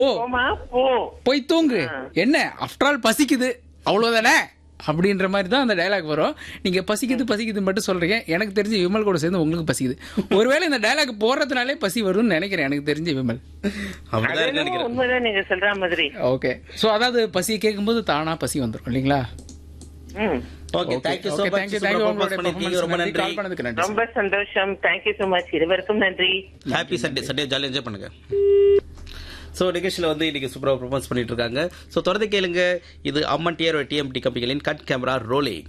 ஓ போமா போ போய் தூங்கு என்ன ஆஃப்டர் ஆல் பசிக்குது அவ்வளவுதானே அப்படின்ற மாதிரி தான் அந்த டயலாக் வரும் நீங்க பசிக்குது பசிக்குதுன்னு மட்டும் சொல்றீங்க எனக்கு தெரிஞ்சு விமல் கூட சேர்ந்து உங்களுக்கு பசிக்குது ஒருவேளை இந்த டயலாக் போடுறதுனாலே பசி வரும்னு நினைக்கிறேன் எனக்கு தெரிஞ்சு விமல் அப்படிதான் அது இருக்கு என்னமோ நினைக்கிறேன் உண்மைதான் நீங்க சொல்ற மாதிரி ஓகே ஸோ அதாவது பசி கேட்கும்போது தானா பசி வந்துடும் இல்லைங்களா ம் okay thank you so Okay, much thank you, thank you. உங்களுடைய பண்ணிருக்கீங்க ரொம்ப performance நன்றி. நன்றி Call பண்ணதுக்கு நன்றி ரொம்ப சந்தோஷம் தேங்க்யூ so மச் இருவருக்கும் நன்றி happy Sunday Sunday jolly enjoy பண்ணுங்க ஸோ நிகழ்ச்சியில் வந்து இன்னைக்கு சூப்பராக ப்ரொமோஸ் பண்ணிட்டு இருக்காங்க ஸோ தொடர்ந்து கேளுங்க இது அம்மன் டிஆர் டிஎம்டி கம்பெனிகளின் கட் கேமரா ரோலிங்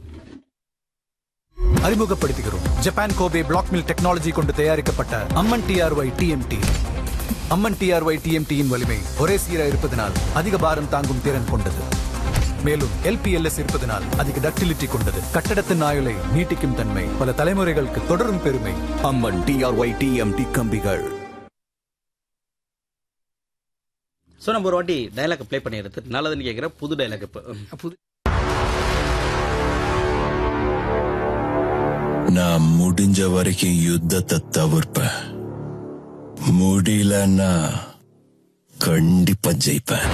அறிமுகப்படுத்துகிறோம் Japan Kobe block mill technology கொண்டு தயாரிக்கப்பட்ட Amman TRY TMT Amman TRY டிஎம்டியின் வலிமை ஒரே சீரா இருப்பதனால் அதிக பாரம் தாங்கும் திறன் கொண்டது மேலும் எல்பிஎல்எஸ் இருப்பதனால் அதிக டக்டிலிட்டி கொண்டது கட்டடத்தின் ஆயுளை நீட்டிக்கும் தன்மை பல தலைமுறைகளுக்கு தொடரும் பெருமை அம்மன் டிஆர்ஒய் டிஎம்டி கம்பிகள் ஸோ நம்ம ஒரு வாட்டி டைலாக் ப்ளே பண்ணி எடுத்து நல்லதுன்னு கேட்குறேன் புது டைலாக் இப்போ புது நான் முடிஞ்ச வரைக்கும் யுத்தத்தை தவிர்ப்பேன் முடியலன்னா கண்டிப்பா ஜெயிப்பேன்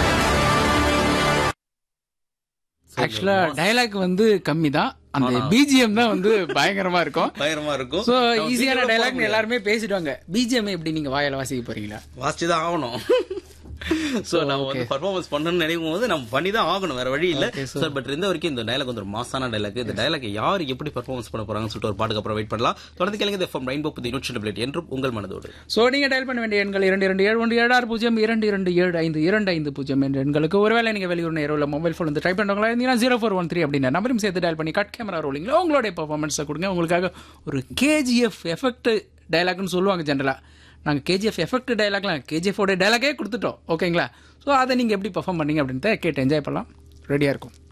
ஆக்சுவலா டயலாக் வந்து கம்மி தான் அந்த பிஜிஎம் தான் வந்து பயங்கரமா இருக்கும் பயங்கரமா இருக்கும் சோ நம்ம ஈஸியான சீக்கிரமா போக டயலாக் முடியாது. எல்லாருமே பேசிடுவாங்க பிஜிஎம் எப்படி நீங்க வாயால வாசிக்க போறீங்களா வாசிச்சு தான் ஆகணும் ஸோ நம்ம வந்து பர்ஃபார்மன்ஸ் பண்ணணும்னு நினைக்கும் போது நம்ம பண்ணி தான் ஆகணும் வேற வழி இல்ல Okay, so- சார் பட் இருந்த வரைக்கும் இந்த டைலாக் வந்து ஒரு மாசான டைலாக் இந்த டைலாக் யார் எப்படி பர்ஃபார்மன்ஸ் பண்ண போறாங்கன்னு சொல்லிட்டு ஒரு பாட்டுக்கு அப்புறம் வெயிட் பண்ணலாம் தொடர்ந்து கேளுங்க எஃப்எம் ரெயின்போ புது நூற்றி டபிள் என்றும் உங்கள் மனதோடு சோ நீங்க டயல் பண்ண வேண்டிய எண்கள் இரண்டு இரண்டு ஏழு ஒன்று ஏழு ஆறு பூஜ்ஜியம் இரண்டு இரண்டு ஏழு ஐந்து இரண்டு ஐந்து பூஜ்ஜியம் என்ற எண்களுக்கு ஒருவேளை நீங்க வெளியூர் நேரம் இல்ல மொபைல் ஃபோன் வந்து ட்ரை பண்றவங்களா இருந்தீங்கன்னா ஜீரோ ஃபோர் ஒன் த்ரீ அப்படின்ற நம்பரையும் சேர்த்து டயல் பண்ணி கட் கேமரா ரோலிங்ல உங்களுடைய பெர்ஃபார்மன்ஸை கொடுங்க உங்களுக்காக ஒரு கேஜிஎஃப் எஃபெக்ட் டயலாக்னு சொல்லுவாங்க ஜென்ரலா நாங்கள் கேஜிஎஃப் எஃபெக்ட் டயலாக்லாம் கேஜிஎஃப் உடைய டயலாகே கொடுத்துட்டோம் ஓகேங்களா ஸோ அதை நீங்கள் எப்படி பெர்ஃபார்ம் பண்ணீங்க அப்படின்ட்டு கேட்டு என்ஜாய் பண்ணலாம் ரெடியாக இருக்கும்